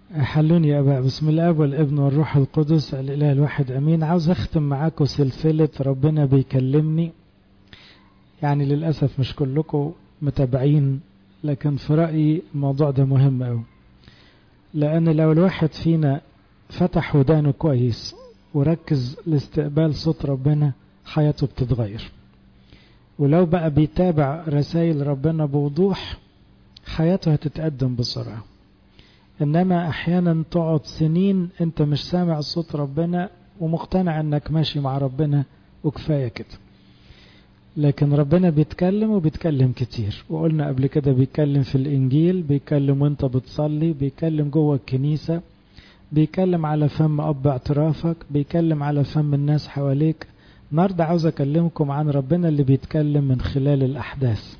حلوني يا أباء بسم الله والابن والروح القدس الإله الواحد أمين عاوز أختم معاكم سلسلة ربنا بيكلمني يعني للأسف مش كلكم متابعين لكن في رأيي الموضوع ده مهم أوي لأن لو الواحد فينا فتح ودانه كويس وركز لاستقبال صوت ربنا حياته بتتغير ولو بقى بيتابع رسائل ربنا بوضوح حياته هتتقدم بسرعة إنما أحيانا تقعد سنين أنت مش سامع صوت ربنا ومقتنع أنك ماشي مع ربنا وكفاية كده لكن ربنا بيتكلم وبيتكلم كتير وقلنا قبل كده بيتكلم في الإنجيل بيتكلم وانت بتصلي بيتكلم جوه الكنيسة بيتكلم على فم أب اعترافك بيتكلم على فم الناس حواليك النهارده عاوز أكلمكم عن ربنا اللي بيتكلم من خلال الأحداث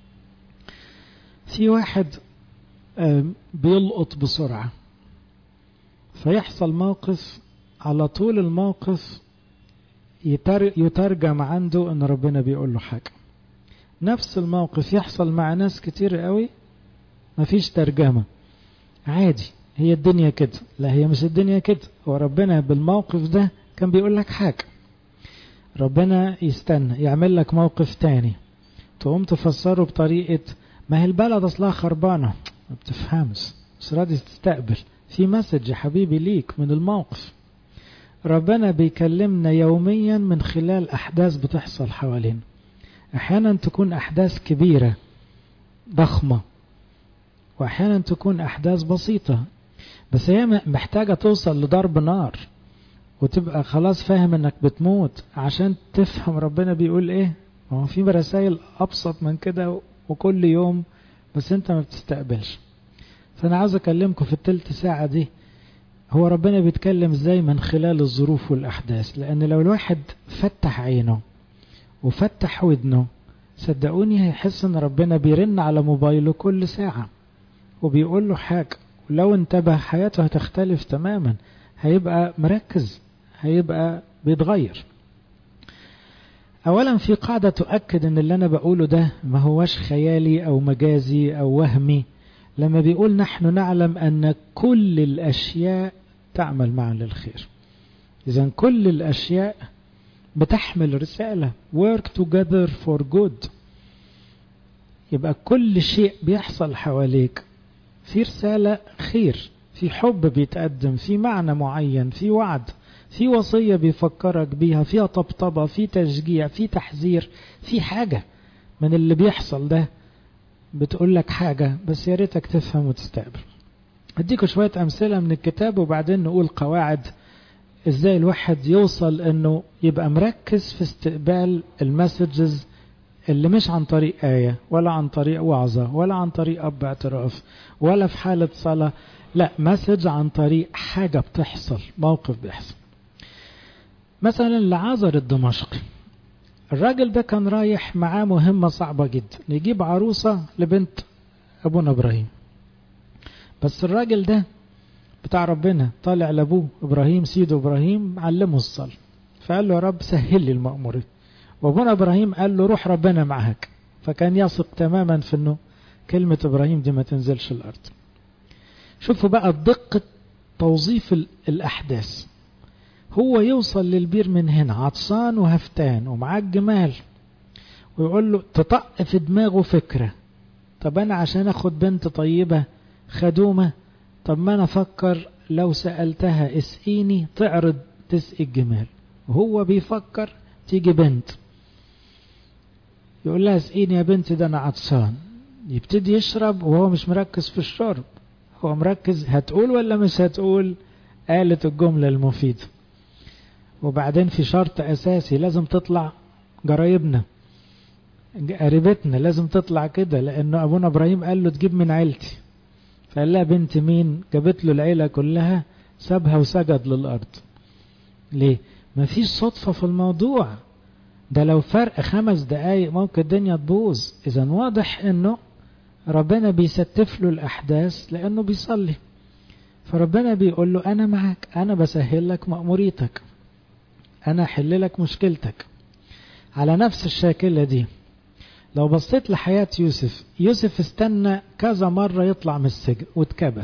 في واحد بيلقط بسرعة فيحصل موقف على طول الموقف يترجم عنده ان ربنا بيقول له حاجة نفس الموقف يحصل مع ناس كتير قوي مفيش ترجمة عادي هي الدنيا كده لا هي مش الدنيا كده هو ربنا بالموقف ده كان بيقول لك حاجة ربنا يستنى يعمل لك موقف تاني تقوم تفسره بطريقة ما هي البلد اصلها خربانة ما بتفهمش مش راضي تستقبل في مسج يا حبيبي ليك من الموقف ربنا بيكلمنا يوميا من خلال أحداث بتحصل حوالينا أحيانا تكون أحداث كبيرة ضخمة وأحيانا تكون أحداث بسيطة بس هي محتاجة توصل لضرب نار وتبقى خلاص فاهم انك بتموت عشان تفهم ربنا بيقول ايه هو في رسائل ابسط من كده وكل يوم بس انت ما بتستقبلش فانا عاوز اكلمكم في التلت ساعة دي هو ربنا بيتكلم ازاي من خلال الظروف والاحداث لان لو الواحد فتح عينه وفتح ودنه صدقوني هيحس ان ربنا بيرن على موبايله كل ساعة وبيقول له حاجة ولو انتبه حياته هتختلف تماما هيبقى مركز هيبقى بيتغير اولا في قاعدة تؤكد ان اللي انا بقوله ده ما هوش خيالي او مجازي او وهمي لما بيقول نحن نعلم ان كل الاشياء تعمل معا للخير اذا كل الاشياء بتحمل رسالة work together for good يبقى كل شيء بيحصل حواليك في رسالة خير في حب بيتقدم في معنى معين في وعد في وصية بيفكرك بيها فيها طبطبة في تشجيع في تحذير في حاجة من اللي بيحصل ده بتقول لك حاجة بس يا ريتك تفهم وتستقبل اديكم شوية امثلة من الكتاب وبعدين نقول قواعد ازاي الواحد يوصل انه يبقى مركز في استقبال المسجز اللي مش عن طريق آية ولا عن طريق وعظة ولا عن طريق أب اعتراف ولا في حالة صلاة لا مسج عن طريق حاجة بتحصل موقف بيحصل مثلا لعازر الدمشقي الراجل ده كان رايح معاه مهمة صعبة جدا نجيب عروسة لبنت أبونا إبراهيم بس الراجل ده بتاع ربنا طالع لأبوه إبراهيم سيده إبراهيم علمه الصلاة فقال له يا رب سهل لي المأمورية وابونا إبراهيم قال له روح ربنا معاك فكان يثق تماما في أنه كلمة إبراهيم دي ما تنزلش الأرض شوفوا بقى دقة توظيف الأحداث هو يوصل للبير من هنا عطشان وهفتان ومعاه الجمال ويقول له تطق في دماغه فكرة طب أنا عشان أخد بنت طيبة خدومة طب ما أنا أفكر لو سألتها اسقيني تعرض تسقي الجمال وهو بيفكر تيجي بنت يقول لها اسقيني يا بنت ده أنا عطشان يبتدي يشرب وهو مش مركز في الشرب هو مركز هتقول ولا مش هتقول قالت الجملة المفيدة وبعدين في شرط أساسي لازم تطلع جرايبنا قريبتنا لازم تطلع كده لأنه أبونا إبراهيم قال له تجيب من عيلتي فقال لها بنت مين جابت له العيلة كلها سابها وسجد للأرض ليه مفيش صدفة في الموضوع ده لو فرق خمس دقايق ممكن الدنيا تبوظ إذا واضح أنه ربنا بيستف له الأحداث لأنه بيصلي فربنا بيقول له أنا معك أنا بسهل لك مأموريتك أنا أحل لك مشكلتك على نفس الشاكلة دي لو بصيت لحياة يوسف يوسف استنى كذا مرة يطلع من السجن واتكبس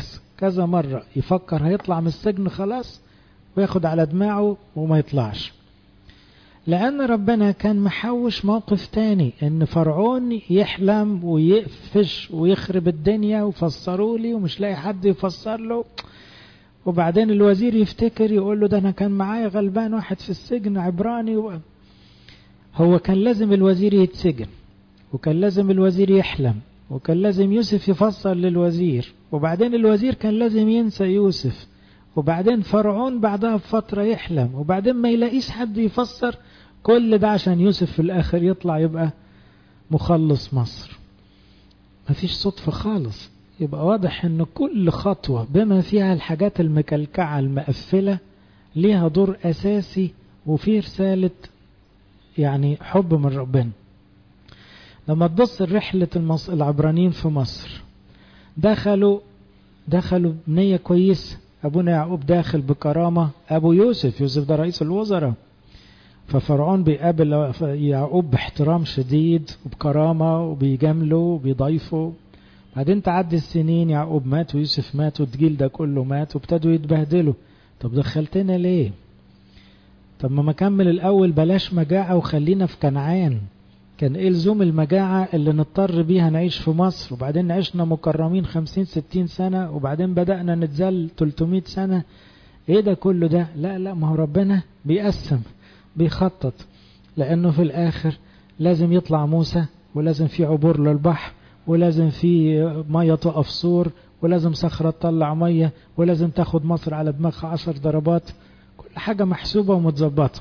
كذا مرة يفكر هيطلع من السجن خلاص وياخد على دماغه وما يطلعش لأن ربنا كان محوش موقف تاني إن فرعون يحلم ويقفش ويخرب الدنيا وفسروا لي ومش لاقي حد يفسر له وبعدين الوزير يفتكر يقول له ده أنا كان معايا غلبان واحد في السجن عبراني و... هو كان لازم الوزير يتسجن وكان لازم الوزير يحلم وكان لازم يوسف يفسر للوزير وبعدين الوزير كان لازم ينسى يوسف وبعدين فرعون بعدها بفترة يحلم وبعدين ما يلاقيش حد يفسر كل ده عشان يوسف في الآخر يطلع يبقى مخلص مصر مفيش صدفة خالص يبقى واضح ان كل خطوة بما فيها الحاجات المكلكعة المقفلة ليها دور أساسي وفي رسالة يعني حب من ربنا لما تبص رحلة المص... العبرانيين في مصر دخلوا دخلوا بنية كويسة أبونا يعقوب داخل بكرامة أبو يوسف يوسف ده رئيس الوزراء ففرعون بيقابل يعقوب باحترام شديد وبكرامة وبيجامله وبيضيفه بعدين تعدي السنين يعقوب مات ويوسف مات والجيل ده كله مات وابتدوا يتبهدلوا طب دخلتنا ليه طب ما مكمل الأول بلاش مجاعة وخلينا في كنعان كان ايه لزوم المجاعة اللي نضطر بيها نعيش في مصر وبعدين عشنا مكرمين خمسين ستين سنة وبعدين بدأنا نتزل 300 سنة ايه ده كله ده لا لا ما هو ربنا بيقسم بيخطط لانه في الاخر لازم يطلع موسى ولازم في عبور للبحر ولازم في مية تقف سور ولازم صخرة تطلع مية ولازم تاخد مصر على دماغها عشر ضربات كل حاجة محسوبة ومتظبطة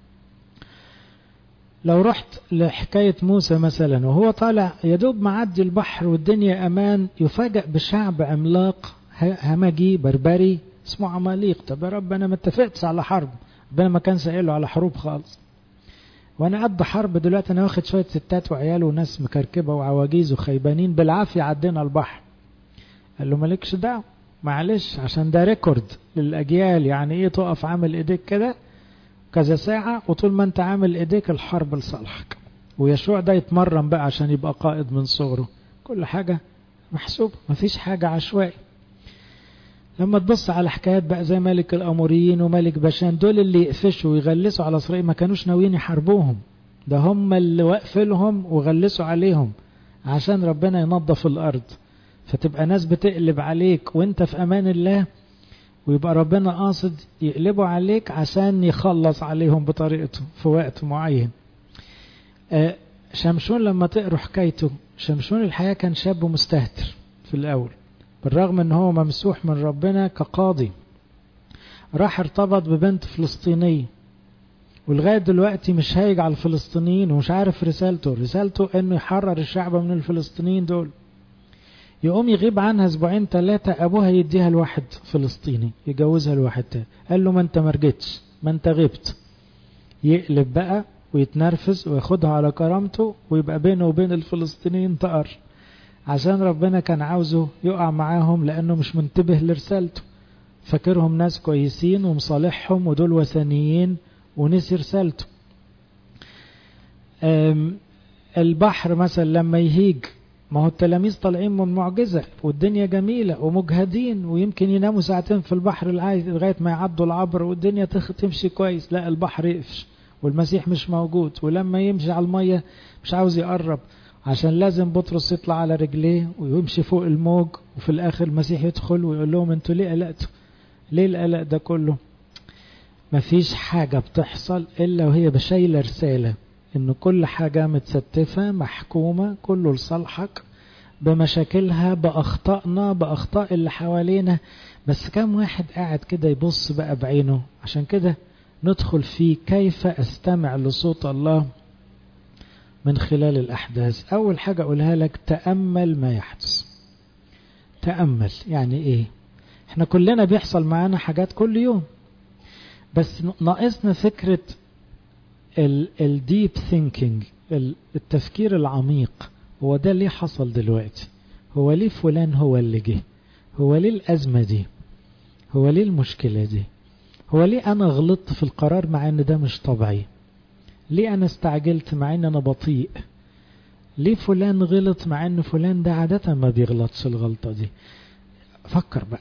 لو رحت لحكاية موسى مثلا وهو طالع يدوب معدي البحر والدنيا أمان يفاجأ بشعب عملاق همجي بربري اسمه عماليق طب يا رب أنا ما اتفقتش على حرب ربنا ما كان سائله على حروب خالص وانا قد حرب دلوقتي انا واخد شويه ستات وعيال وناس مكركبه وعواجيز وخيبانين بالعافيه عدينا البحر قال له مالكش دعوه معلش عشان ده ريكورد للاجيال يعني ايه تقف عامل ايديك كده كذا ساعة وطول ما انت عامل ايديك الحرب لصالحك ويشوع ده يتمرن بقى عشان يبقى قائد من صغره كل حاجة محسوب مفيش حاجة عشوائي لما تبص على حكايات بقى زي ملك الأموريين وملك باشان دول اللي يقفشوا ويغلسوا على إسرائيل ما كانوش ناويين يحاربوهم ده هم اللي وقفلهم وغلسوا عليهم عشان ربنا ينظف الأرض فتبقى ناس بتقلب عليك وانت في أمان الله ويبقى ربنا قاصد يقلبوا عليك عشان يخلص عليهم بطريقته في وقت معين آه شمشون لما تقروا حكايته شمشون الحياة كان شاب مستهتر في الأول بالرغم ان هو ممسوح من ربنا كقاضي راح ارتبط ببنت فلسطينية ولغاية دلوقتي مش هايج على الفلسطينيين ومش عارف رسالته رسالته انه يحرر الشعب من الفلسطينيين دول يقوم يغيب عنها اسبوعين ثلاثة ابوها يديها لواحد فلسطيني يجوزها لواحد تاني قال له ما انت مرجتش ما انت غبت يقلب بقى ويتنرفز وياخدها على كرامته ويبقى بينه وبين الفلسطينيين طقر عشان ربنا كان عاوزه يقع معاهم لانه مش منتبه لرسالته فاكرهم ناس كويسين ومصالحهم ودول وثنيين ونسي رسالته البحر مثلا لما يهيج ما هو التلاميذ طالعين من معجزة والدنيا جميلة ومجهدين ويمكن يناموا ساعتين في البحر لغاية ما يعدوا العبر والدنيا تمشي كويس لا البحر يقفش والمسيح مش موجود ولما يمشي على المية مش عاوز يقرب عشان لازم بطرس يطلع على رجليه ويمشي فوق الموج وفي الاخر المسيح يدخل ويقول لهم انتوا ليه قلقتوا ليه القلق ده كله مفيش حاجة بتحصل الا وهي بشايلة رسالة ان كل حاجة متستفة محكومة كله لصالحك بمشاكلها باخطائنا باخطاء اللي حوالينا بس كم واحد قاعد كده يبص بقى بعينه عشان كده ندخل في كيف استمع لصوت الله من خلال الأحداث أول حاجة أقولها لك تأمل ما يحدث تأمل يعني إيه احنا كلنا بيحصل معانا حاجات كل يوم بس ناقصنا فكرة الديب ثينكينج التفكير العميق هو ده ليه حصل دلوقتي هو ليه فلان هو اللي جه هو ليه الأزمة دي هو ليه المشكلة دي هو ليه أنا غلطت في القرار مع أن ده مش طبيعي ليه أنا استعجلت مع أن أنا بطيء ليه فلان غلط مع أن فلان ده عادة ما بيغلطش الغلطة دي فكر بقى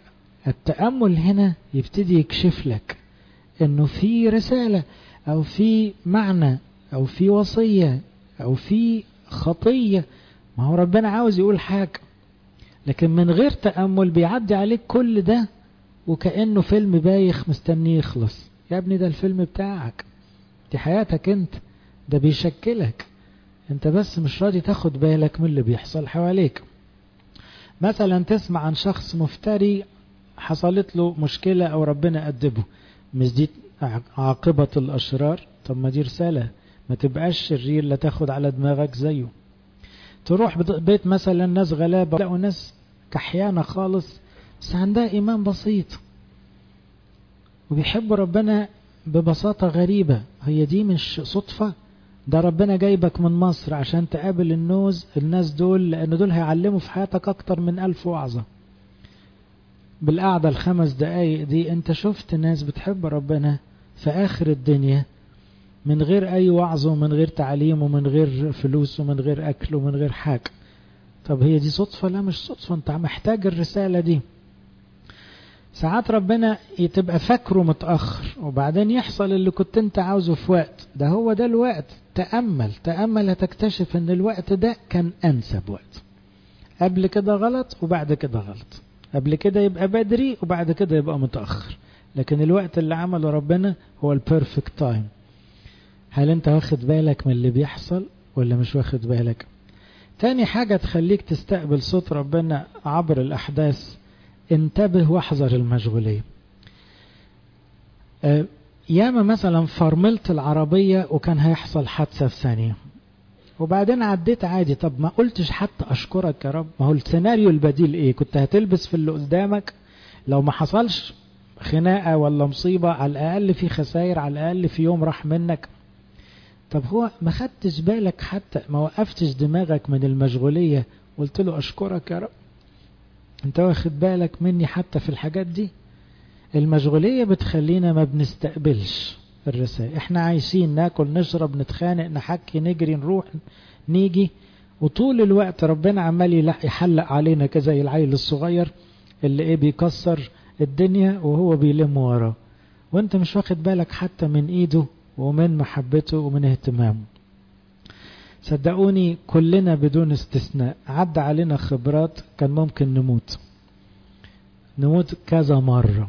التأمل هنا يبتدي يكشف لك انه في رسالة او في معنى او في وصية او في خطية ما هو ربنا عاوز يقول حاجة لكن من غير تأمل بيعدي عليك كل ده وكأنه فيلم بايخ مستنيه يخلص يا ابني ده الفيلم بتاعك دي حياتك انت ده بيشكلك انت بس مش راضي تاخد بالك من اللي بيحصل حواليك مثلا تسمع عن شخص مفتري حصلت له مشكلة او ربنا أدبه مش دي عاقبة الأشرار طب ما دي رسالة ما تبقاش شرير لا تاخد على دماغك زيه تروح بيت مثلا ناس غلابة لقوا ناس كحيانة خالص بس عندها إيمان بسيط وبيحبوا ربنا ببساطة غريبة هي دي مش صدفة ده ربنا جايبك من مصر عشان تقابل النوز الناس دول لأن دول هيعلموا في حياتك أكتر من ألف وعظة بالقعدة الخمس دقايق دي انت شفت ناس بتحب ربنا في آخر الدنيا من غير أي وعظ ومن غير تعليم ومن غير فلوس ومن غير أكل ومن غير حاجة طب هي دي صدفة لا مش صدفة انت محتاج الرسالة دي ساعات ربنا تبقى فاكره متأخر وبعدين يحصل اللي كنت انت عاوزه في وقت ده هو ده الوقت تأمل تأمل هتكتشف ان الوقت ده كان أنسب وقت قبل كده غلط وبعد كده غلط قبل كده يبقى بدري وبعد كده يبقى متأخر لكن الوقت اللي عمله ربنا هو البيرفكت تايم هل انت واخد بالك من اللي بيحصل ولا مش واخد بالك تاني حاجة تخليك تستقبل صوت ربنا عبر الأحداث انتبه واحذر المشغولية اه ياما مثلا فرملت العربية وكان هيحصل حادثة في ثانية وبعدين عديت عادي طب ما قلتش حتى أشكرك يا رب ما هو السيناريو البديل ايه كنت هتلبس في اللي قدامك لو ما حصلش خناقة ولا مصيبة على الأقل في خسائر على الأقل في يوم راح منك طب هو ما خدتش بالك حتى ما وقفتش دماغك من المشغولية قلت له أشكرك يا رب انت واخد بالك مني حتى في الحاجات دي المشغولية بتخلينا ما بنستقبلش الرسائل احنا عايشين ناكل نشرب نتخانق نحكي نجري نروح نيجي وطول الوقت ربنا عمال يحلق علينا كده زي العيل الصغير اللي ايه بيكسر الدنيا وهو بيلم وراه وانت مش واخد بالك حتى من ايده ومن محبته ومن اهتمامه صدقوني كلنا بدون استثناء عدى علينا خبرات كان ممكن نموت نموت كذا مرة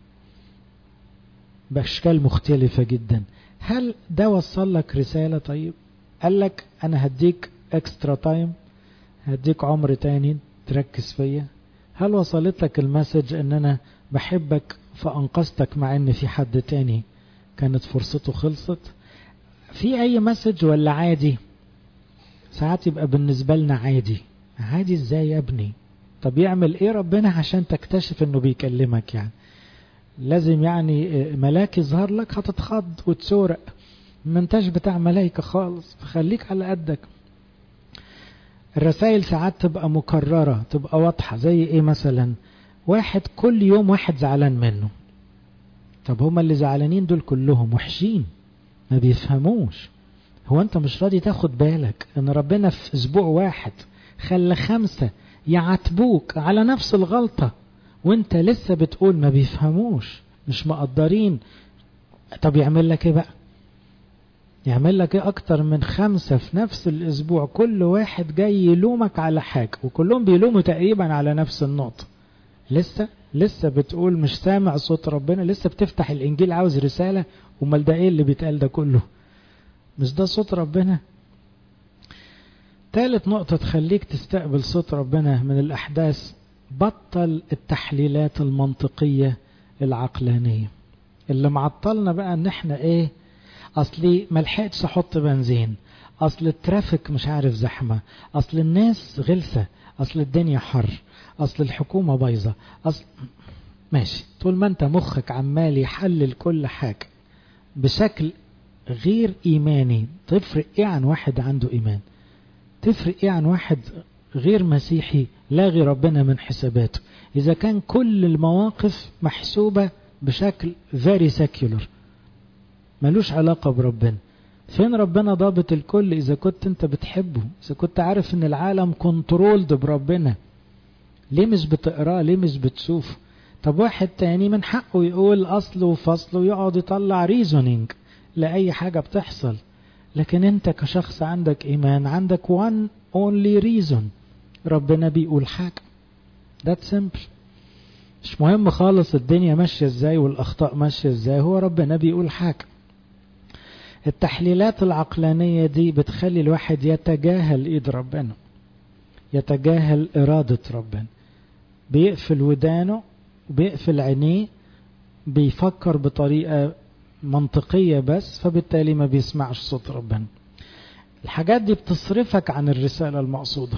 بأشكال مختلفة جدا هل ده وصل لك رسالة طيب قال لك أنا هديك اكسترا تايم هديك عمر تاني تركز فيا هل وصلت لك المسج ان انا بحبك فانقذتك مع ان في حد تاني كانت فرصته خلصت في اي مسج ولا عادي ساعات يبقى بالنسبة لنا عادي عادي ازاي يا ابني طب يعمل ايه ربنا عشان تكتشف انه بيكلمك يعني لازم يعني ملاك يظهر لك هتتخض وتسورق ما انتش بتاع ملايكة خالص خليك على قدك الرسائل ساعات تبقى مكررة تبقى واضحة زي ايه مثلا واحد كل يوم واحد زعلان منه طب هما اللي زعلانين دول كلهم وحشين ما بيفهموش هو انت مش راضي تاخد بالك ان ربنا في اسبوع واحد خلى خمسة يعاتبوك على نفس الغلطة وانت لسه بتقول ما بيفهموش مش مقدرين طب يعمل لك ايه بقى يعمل لك ايه اكتر من خمسة في نفس الاسبوع كل واحد جاي يلومك على حاجة وكلهم بيلوموا تقريبا على نفس النقطة لسه لسه بتقول مش سامع صوت ربنا لسه بتفتح الانجيل عاوز رسالة امال ده ايه اللي بيتقال ده كله مش ده صوت ربنا ثالث نقطة تخليك تستقبل صوت ربنا من الأحداث بطل التحليلات المنطقية العقلانية اللي معطلنا بقى ان احنا ايه اصلي ملحقتش احط بنزين اصل الترافيك مش عارف زحمة اصل الناس غلسة اصل الدنيا حر اصل الحكومة بايظة اصل ماشي طول ما انت مخك عمال يحلل كل حاجة بشكل غير ايماني تفرق ايه عن واحد عنده ايمان تفرق ايه عن واحد غير مسيحي لاغي ربنا من حساباته اذا كان كل المواقف محسوبة بشكل very secular ملوش علاقة بربنا فين ربنا ضابط الكل اذا كنت انت بتحبه اذا كنت عارف ان العالم كنترولد بربنا ليه مش بتقراه ليه مش بتشوفه طب واحد تاني من حقه يقول أصل وفصل ويقعد يطلع ريزونينج لأي حاجة بتحصل لكن انت كشخص عندك ايمان عندك one only reason ربنا بيقول حاجة that simple مش مهم خالص الدنيا ماشية ازاي والاخطاء ماشية ازاي هو ربنا بيقول حاجة التحليلات العقلانية دي بتخلي الواحد يتجاهل ايد ربنا يتجاهل ارادة ربنا بيقفل ودانه بيقفل عينيه بيفكر بطريقة منطقية بس فبالتالي ما بيسمعش صوت ربنا الحاجات دي بتصرفك عن الرسالة المقصودة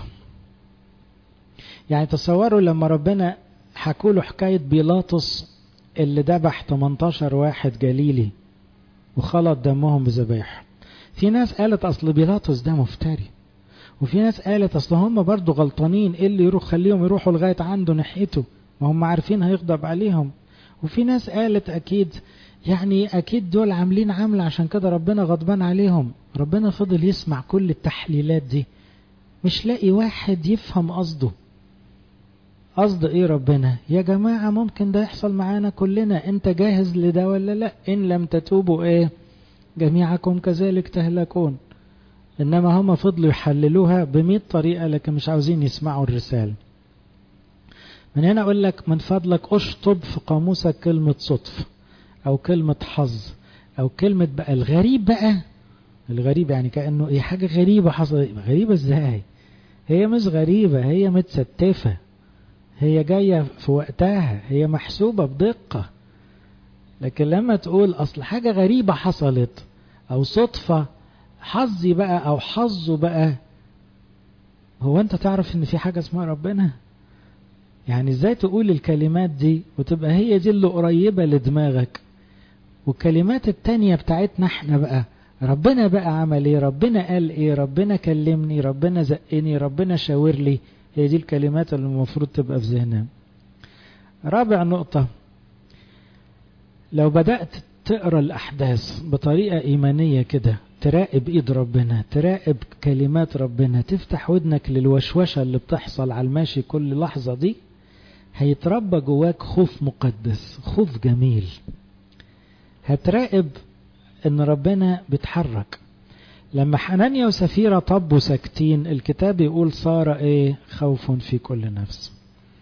يعني تصوروا لما ربنا حكوا له حكاية بيلاطس اللي ذبح 18 واحد جليلي وخلط دمهم بذبايح في ناس قالت اصل بيلاطس ده مفتري وفي ناس قالت اصل هم برضه غلطانين ايه اللي يروح خليهم يروحوا لغايه عنده ناحيته ما هم عارفين هيغضب عليهم وفي ناس قالت اكيد يعني اكيد دول عاملين عمل عشان كده ربنا غضبان عليهم ربنا فضل يسمع كل التحليلات دي مش لاقي واحد يفهم قصده قصد ايه ربنا يا جماعة ممكن ده يحصل معانا كلنا انت جاهز لده ولا لا ان لم تتوبوا ايه جميعكم كذلك تهلكون انما هم فضلوا يحللوها بمئة طريقة لكن مش عاوزين يسمعوا الرسالة من هنا اقول لك من فضلك اشطب في قاموسك كلمة صدف او كلمة حظ او كلمة بقى الغريب بقى الغريب يعني كأنه ايه حاجة غريبة حصلت غريبة ازاي هي مش غريبة هي متستفة هي جاية في وقتها هي محسوبة بدقة لكن لما تقول أصل حاجة غريبة حصلت أو صدفة حظي بقى أو حظه بقى هو أنت تعرف إن في حاجة اسمها ربنا يعني إزاي تقول الكلمات دي وتبقى هي دي اللي قريبة لدماغك والكلمات التانية بتاعتنا احنا بقى ربنا بقى عمل ايه ربنا قال ايه ربنا كلمني ربنا زقني ربنا شاور لي هي دي الكلمات اللي المفروض تبقى في ذهننا رابع نقطة لو بدأت تقرأ الأحداث بطريقة إيمانية كده تراقب إيد ربنا تراقب كلمات ربنا تفتح ودنك للوشوشة اللي بتحصل على الماشي كل لحظة دي هيتربى جواك خوف مقدس خوف جميل هتراقب ان ربنا بيتحرك لما حنانيا وسفيرة طبوا ساكتين الكتاب يقول صار ايه خوف في كل نفس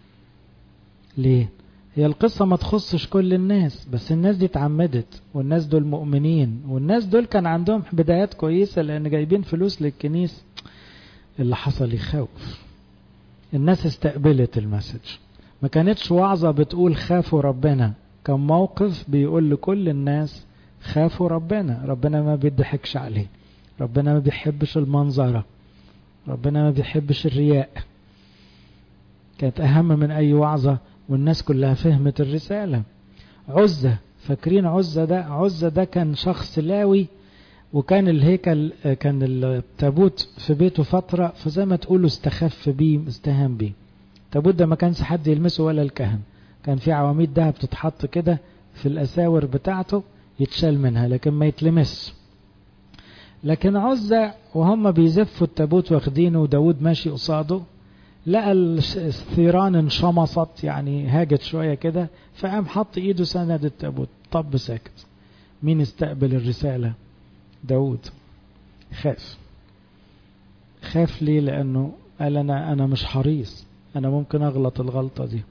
ليه هي القصة ما تخصش كل الناس بس الناس دي اتعمدت والناس دول مؤمنين والناس دول كان عندهم بدايات كويسة لان جايبين فلوس للكنيس اللي حصل يخوف الناس استقبلت المسج ما كانتش وعظة بتقول خافوا ربنا كان موقف بيقول لكل الناس خافوا ربنا ربنا ما بيضحكش عليه ربنا ما بيحبش المنظرة ربنا ما بيحبش الرياء كانت أهم من أي وعظة والناس كلها فهمت الرسالة عزة فاكرين عزة ده عزة ده كان شخص لاوي وكان الهيكل كان التابوت في بيته فترة فزي ما تقولوا استخف بيه استهان بيه التابوت ده ما كانش حد يلمسه ولا الكهن كان في عواميد دهب تتحط كده في الأساور بتاعته يتشال منها لكن ما يتلمس لكن عزة وهم بيزفوا التابوت واخدينه وداود ماشي قصاده لقى الثيران انشمصت يعني هاجت شوية كده فقام حط ايده سند التابوت طب ساكت مين استقبل الرسالة داود خاف خاف ليه لانه قال انا انا مش حريص انا ممكن اغلط الغلطة دي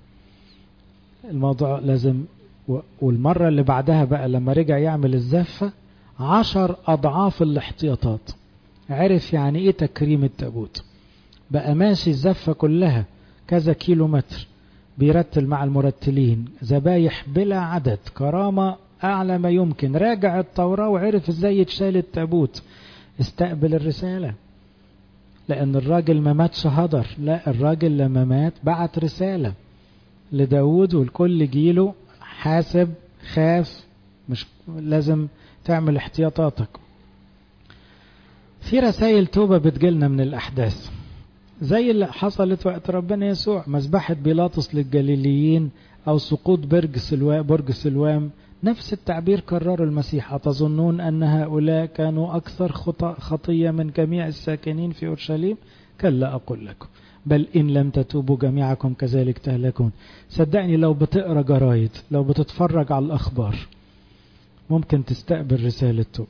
الموضوع لازم والمرة اللي بعدها بقى لما رجع يعمل الزفة عشر أضعاف الاحتياطات عرف يعني إيه تكريم التابوت بقى ماشي الزفة كلها كذا كيلو متر بيرتل مع المرتلين ذبايح بلا عدد كرامة أعلى ما يمكن راجع التوراة وعرف إزاي يتشال التابوت استقبل الرسالة لأن الراجل ما ماتش هدر لا الراجل لما مات بعت رسالة لداود والكل جيله حاسب خاف مش لازم تعمل احتياطاتك في رسائل توبة بتجيلنا من الأحداث زي اللي حصلت وقت ربنا يسوع مذبحة بيلاطس للجليليين أو سقوط برج سلوام برج سلوام نفس التعبير كرره المسيح أتظنون أن هؤلاء كانوا أكثر خطية من جميع الساكنين في أورشليم كلا أقول لكم بل إن لم تتوبوا جميعكم كذلك تهلكون صدقني لو بتقرأ جرايد لو بتتفرج على الأخبار ممكن تستقبل رسالة توب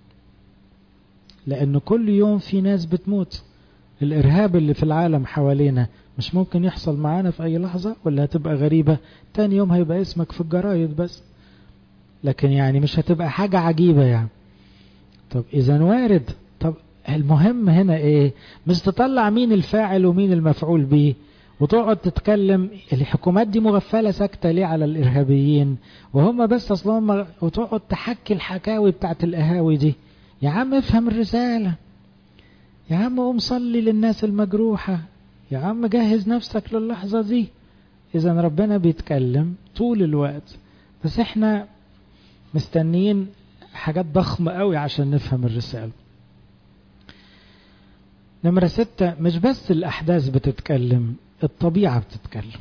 لأن كل يوم في ناس بتموت الإرهاب اللي في العالم حوالينا مش ممكن يحصل معانا في أي لحظة ولا هتبقى غريبة تاني يوم هيبقى اسمك في الجرايد بس لكن يعني مش هتبقى حاجة عجيبة يعني طب إذا وارد طب المهم هنا إيه مش تطلع مين الفاعل ومين المفعول به وتقعد تتكلم الحكومات دي مغفلة ساكتة ليه على الإرهابيين وهم بس أصلا وتقعد تحكي الحكاوي بتاعت القهاوي دي يا عم افهم الرسالة يا عم قوم صلي للناس المجروحة يا عم جهز نفسك للحظة دي إذا ربنا بيتكلم طول الوقت بس احنا مستنيين حاجات ضخمة قوي عشان نفهم الرسالة نمرة ستة مش بس الأحداث بتتكلم الطبيعة بتتكلم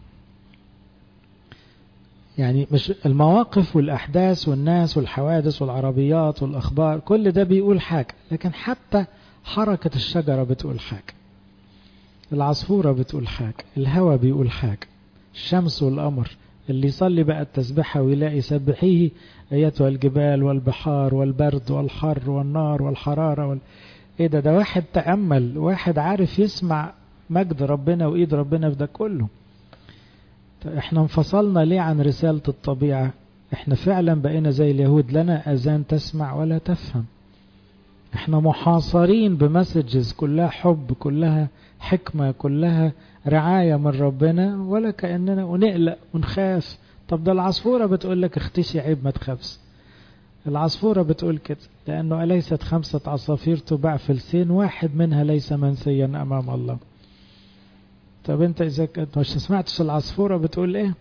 يعني مش المواقف والأحداث والناس والحوادث والعربيات والأخبار كل ده بيقول حاجة لكن حتى حركة الشجرة بتقول حاجة العصفورة بتقول حاجة الهواء بيقول حاجة الشمس والقمر اللي يصلي بقى التسبحة ويلاقي سبحيه أيتها الجبال والبحار والبرد والحر والنار والحرارة وال... ايه ده ده واحد تأمل واحد عارف يسمع مجد ربنا وإيد ربنا في ده كله احنا انفصلنا ليه عن رسالة الطبيعة احنا فعلا بقينا زي اليهود لنا أذان تسمع ولا تفهم احنا محاصرين بمسجز كلها حب كلها حكمة كلها رعاية من ربنا ولا كأننا ونقلق ونخاف طب ده العصفورة بتقول لك اختشي عيب ما تخافش العصفورة بتقول كده لأنه أليست خمسة عصافير تباع في السين واحد منها ليس منسيا أمام الله طب انت إذا كنت مش سمعتش العصفورة بتقول ايه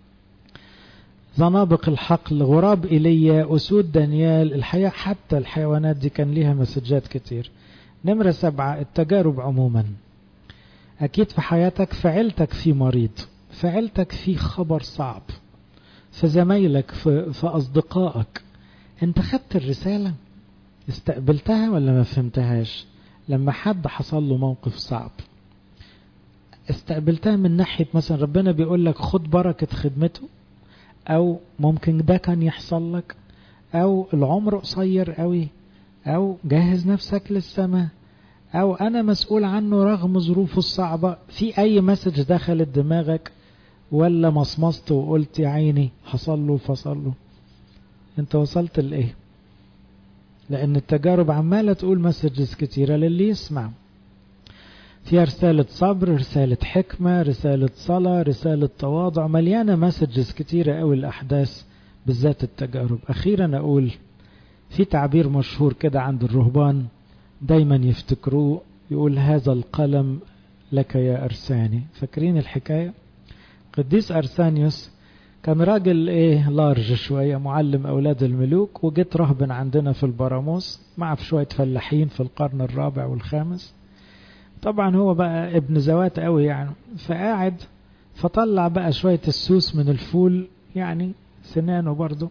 زنابق الحقل غراب إيليا أسود دانيال الحياة حتى الحيوانات دي كان ليها مسجات كتير نمرة سبعة التجارب عموما أكيد في حياتك في عيلتك في مريض في عيلتك في خبر صعب في زمايلك في, في أصدقائك أنت خدت الرسالة استقبلتها ولا ما فهمتهاش لما حد حصل له موقف صعب استقبلتها من ناحية مثلا ربنا بيقول لك خد بركة خدمته أو ممكن ده كان يحصل لك أو العمر قصير قوي أو جهز نفسك للسماء أو أنا مسؤول عنه رغم ظروفه الصعبة في أي مسج دخلت دماغك ولا مصمصت وقلت يا عيني حصل له فصل له أنت وصلت لإيه لأن التجارب عمالة تقول مسجز كتيرة للي يسمع فيها رسالة صبر رسالة حكمة رسالة صلاة رسالة تواضع مليانة مسجز كتيرة قوي الأحداث بالذات التجارب أخيرا أقول في تعبير مشهور كده عند الرهبان دايما يفتكروه يقول هذا القلم لك يا أرساني فاكرين الحكاية قديس أرسانيوس كان راجل ايه لارج شوية معلم أولاد الملوك وجيت رهبن عندنا في البراموس مع في شوية فلاحين في القرن الرابع والخامس طبعا هو بقى ابن زوات قوي يعني فقاعد فطلع بقى شوية السوس من الفول يعني سنانه برضه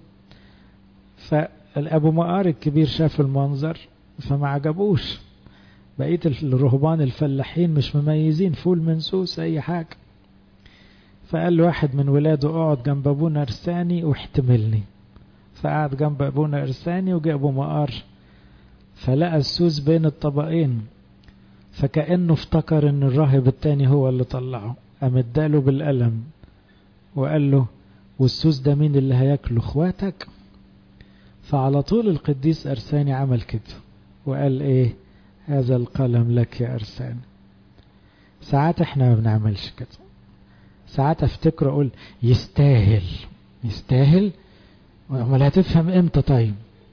فالأبو مقار الكبير شاف المنظر فما عجبوش بقية الرهبان الفلاحين مش مميزين فول من سوس أي حاجة فقال له واحد من ولاده اقعد جنب ابونا ارساني واحتملني فقعد جنب ابونا ارساني وجاء ابو مقار فلقى السوس بين الطبقين فكأنه افتكر ان الراهب التاني هو اللي طلعه قام اداله بالقلم وقال له والسوس ده مين اللي هياكله اخواتك فعلى طول القديس ارساني عمل كده وقال ايه هذا القلم لك يا ارساني ساعات احنا ما بنعملش كده ساعات افتكر اقول يستاهل يستاهل امال هتفهم امتى طيب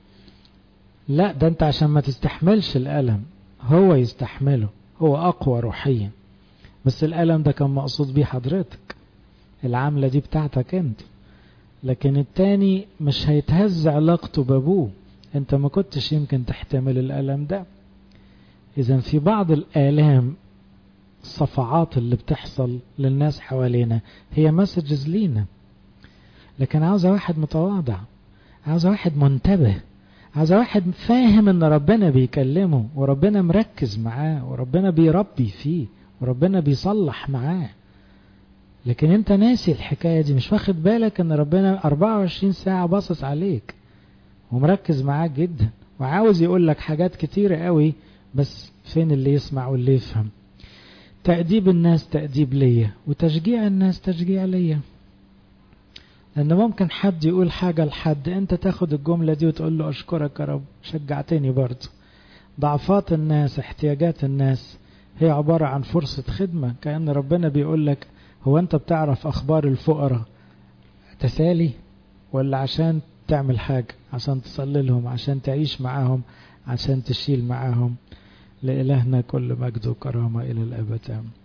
لا ده انت عشان ما تستحملش الالم هو يستحمله هو اقوى روحيا بس الالم ده كان مقصود بيه حضرتك العامله دي بتاعتك انت لكن التاني مش هيتهز علاقته بابوه انت ما كنتش يمكن تحتمل الالم ده اذا في بعض الالام الصفعات اللي بتحصل للناس حوالينا هي مسجز لينا لكن عاوزة واحد متواضع عاوزة واحد منتبه عاوزة واحد فاهم ان ربنا بيكلمه وربنا مركز معاه وربنا بيربي فيه وربنا بيصلح معاه لكن انت ناسي الحكاية دي مش واخد بالك ان ربنا 24 ساعة باصص عليك ومركز معاك جدا وعاوز يقول لك حاجات كتيرة قوي بس فين اللي يسمع واللي يفهم تأديب الناس تأديب ليا وتشجيع الناس تشجيع ليا لأن ممكن حد يقول حاجة لحد أنت تاخد الجملة دي وتقول له أشكرك يا رب شجعتني برضه ضعفات الناس احتياجات الناس هي عبارة عن فرصة خدمة كأن ربنا بيقول لك هو أنت بتعرف أخبار الفقراء تسالي ولا عشان تعمل حاجة عشان تصلي لهم عشان تعيش معاهم عشان تشيل معاهم لإلهنا كل مجد وكرامة إلى الأبد